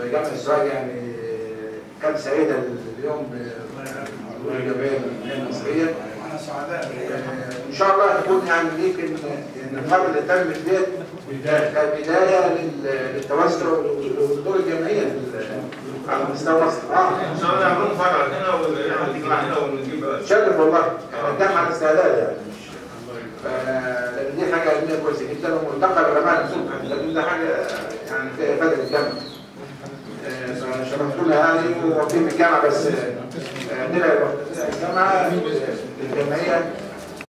جامعة السؤال يعني كانت سعيدة اليوم بحضور الجمعية المصرية احنا سعداء ان شاء الله تكون يعني ليك ان إن المره اللي تمت ديت كانت بدايه لل- للتوسع ودور الجمعيه في- على مستوى مصر اه ان شاء الله يعملوا فرع هنا ونعمل اجتماع هنا ونجيب شرف والله احنا قدام على استعداد يعني ف- لان دي حاجه علميه كويسه جدا وملتقى العلماء نفسهم لان ده حاجه يعني فيها افاده للجامعه آه، فشرفتونا يعني وفي الجامعه بس آه، نلعب الجامعه الجمعيه